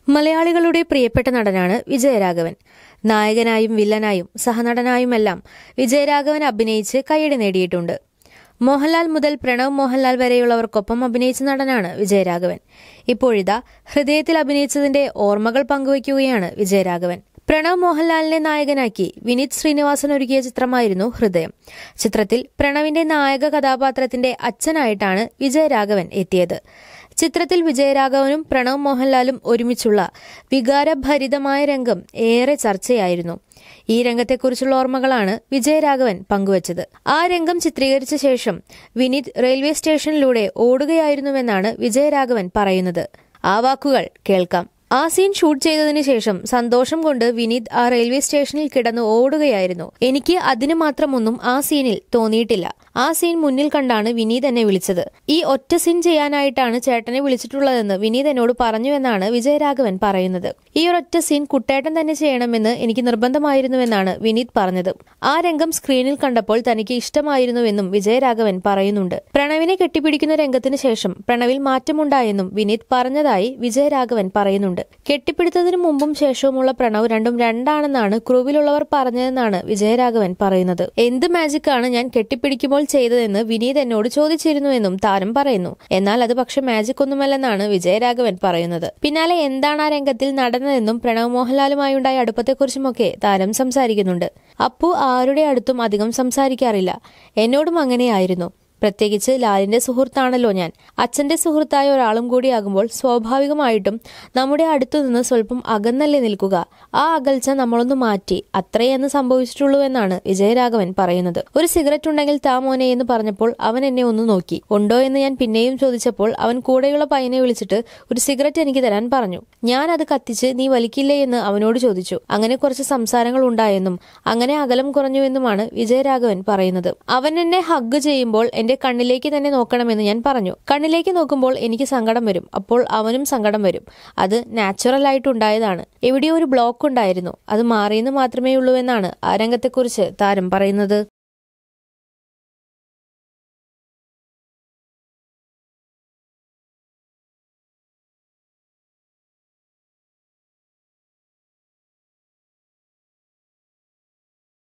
മലയാളികളുടെ പ്രിയപ്പെട്ട നടനാണ് വിജയരാഘവൻ നായകനായും വില്ലനായും സഹനടനായുമെല്ലാം വിജയരാഘവൻ അഭിനയിച്ച് കൈയടി നേടിയിട്ടുണ്ട് മോഹൻലാൽ മുതൽ പ്രണവ് മോഹൻലാൽ വരെയുള്ളവർക്കൊപ്പം അഭിനയിച്ച നടനാണ് വിജയരാഘവൻ ഇപ്പോഴിതാ ഹൃദയത്തിൽ അഭിനയിച്ചതിന്റെ ഓർമ്മകൾ പങ്കുവയ്ക്കുകയാണ് വിജയരാഘവൻ പ്രണവ് മോഹൻലാലിനെ നായകനാക്കി വിനീത് ശ്രീനിവാസൻ ഒരുക്കിയ ചിത്രമായിരുന്നു ഹൃദയം ചിത്രത്തിൽ പ്രണവിന്റെ നായക കഥാപാത്രത്തിന്റെ അച്ഛനായിട്ടാണ് വിജയരാഘവൻ എത്തിയത് ചിത്രത്തിൽ വിജയരാഘവനും പ്രണവ് മോഹൻലാലും ഒരുമിച്ചുള്ള വികാരഭരിതമായ രംഗം ഏറെ ചർച്ചയായിരുന്നു ഈ രംഗത്തെക്കുറിച്ചുള്ള ഓർമ്മകളാണ് വിജയരാഘവൻ പങ്കുവച്ചത് ആ രംഗം ചിത്രീകരിച്ച ശേഷം വിനീത് റെയിൽവേ സ്റ്റേഷനിലൂടെ ഓടുകയായിരുന്നുവെന്നാണ് വിജയരാഘവൻ പറയുന്നത് ആ വാക്കുകൾ കേൾക്കാം ആ സീൻ ഷൂട്ട് ചെയ്തതിനു ശേഷം സന്തോഷം കൊണ്ട് വിനീത് ആ റെയിൽവേ സ്റ്റേഷനിൽ കിടന്ന് ഓടുകയായിരുന്നു എനിക്ക് അതിന് മാത്രമൊന്നും ആ സീനിൽ തോന്നിയിട്ടില്ല ആ സീൻ മുന്നിൽ കണ്ടാണ് വിനീത് എന്നെ വിളിച്ചത് ഈ ഒറ്റ സീൻ ചെയ്യാനായിട്ടാണ് ചേട്ടനെ വിളിച്ചിട്ടുള്ളതെന്ന് വിനീത് എന്നോട് പറഞ്ഞുവെന്നാണ് വിജയരാഘവൻ പറയുന്നത് ഈ ഒരൊറ്റ സീൻ കുട്ടേട്ടൻ തന്നെ ചെയ്യണമെന്ന് എനിക്ക് നിർബന്ധമായിരുന്നുവെന്നാണ് വിനീത് പറഞ്ഞത് ആ രംഗം സ്ക്രീനിൽ കണ്ടപ്പോൾ തനിക്ക് ഇഷ്ടമായിരുന്നുവെന്നും വിജയരാഘവൻ പറയുന്നുണ്ട് പ്രണവിനെ കെട്ടിപ്പിടിക്കുന്ന രംഗത്തിന് ശേഷം പ്രണവിൽ മാറ്റമുണ്ടായെന്നും വിനീത് പറഞ്ഞതായി വിജയരാഘവൻ പറയുന്നുണ്ട് കെട്ടിപ്പിടുത്തതിനു മുമ്പും ശേഷവുമുള്ള പ്രണവ് രണ്ടും രണ്ടാണെന്നാണ് ക്രൂവിലുള്ളവർ പറഞ്ഞതെന്നാണ് വിജയരാഘവൻ പറയുന്നത് എന്ത് മാജിക്കാണ് ഞാൻ കെട്ടിപ്പിടിക്കുമ്പോൾ ചെയ്തതെന്ന് വിനീത് എന്നോട് ചോദിച്ചിരുന്നുവെന്നും താരം പറയുന്നു എന്നാൽ അത് പക്ഷെ മാജിക് ഒന്നുമല്ലെന്നാണ് വിജയരാഘവൻ പറയുന്നത് പിന്നാലെ എന്താണ് ആ രംഗത്തിൽ നടന്നതെന്നും പ്രണവ് മോഹൻലാലുമായുണ്ടായ അടുപ്പത്തെക്കുറിച്ചുമൊക്കെ താരം സംസാരിക്കുന്നുണ്ട് അപ്പു ആരുടെ അടുത്തും അധികം സംസാരിക്കാറില്ല എന്നോടും അങ്ങനെയായിരുന്നു പ്രത്യേകിച്ച് ലാലിന്റെ സുഹൃത്താണല്ലോ ഞാൻ അച്ഛന്റെ സുഹൃത്തായ ഒരാളും കൂടിയാകുമ്പോൾ സ്വാഭാവികമായിട്ടും നമ്മുടെ അടുത്തു നിന്ന് സ്വല്പം അകന്നല്ലേ നിൽക്കുക ആ അകൽച്ച നമ്മളൊന്ന് മാറ്റി അത്രയെന്ന് സംഭവിച്ചിട്ടുള്ളൂ എന്നാണ് വിജയരാഘവൻ പറയുന്നത് ഒരു സിഗരറ്റ് ഉണ്ടെങ്കിൽ താ മോനെ എന്ന് പറഞ്ഞപ്പോൾ അവൻ എന്നെ ഒന്ന് നോക്കി ഉണ്ടോ എന്ന് ഞാൻ പിന്നെയും ചോദിച്ചപ്പോൾ അവൻ കൂടെയുള്ള പയ്യനെ വിളിച്ചിട്ട് ഒരു സിഗരറ്റ് എനിക്ക് തരാൻ പറഞ്ഞു ഞാൻ അത് കത്തിച്ച് നീ വലിക്കില്ലേ എന്ന് അവനോട് ചോദിച്ചു അങ്ങനെ കുറച്ച് സംസാരങ്ങൾ ഉണ്ടായെന്നും അങ്ങനെ അകലം കുറഞ്ഞുവെന്നുമാണ് വിജയരാഘവൻ പറയുന്നത് അവൻ എന്നെ ഹഗ് ചെയ്യുമ്പോൾ എന്റെ കണ്ണിലേക്ക് തന്നെ നോക്കണമെന്ന് ഞാൻ പറഞ്ഞു കണ്ണിലേക്ക് നോക്കുമ്പോൾ എനിക്ക് സങ്കടം വരും അപ്പോൾ അവനും സങ്കടം വരും അത് നാച്ചുറൽ ആയിട്ടുണ്ടായതാണ് എവിടെയോ ഒരു ബ്ലോക്ക് ഉണ്ടായിരുന്നു അത് മാറിയെന്ന് മാത്രമേ ഉള്ളൂ എന്നാണ് ആ രംഗത്തെക്കുറിച്ച് താരം പറയുന്നത്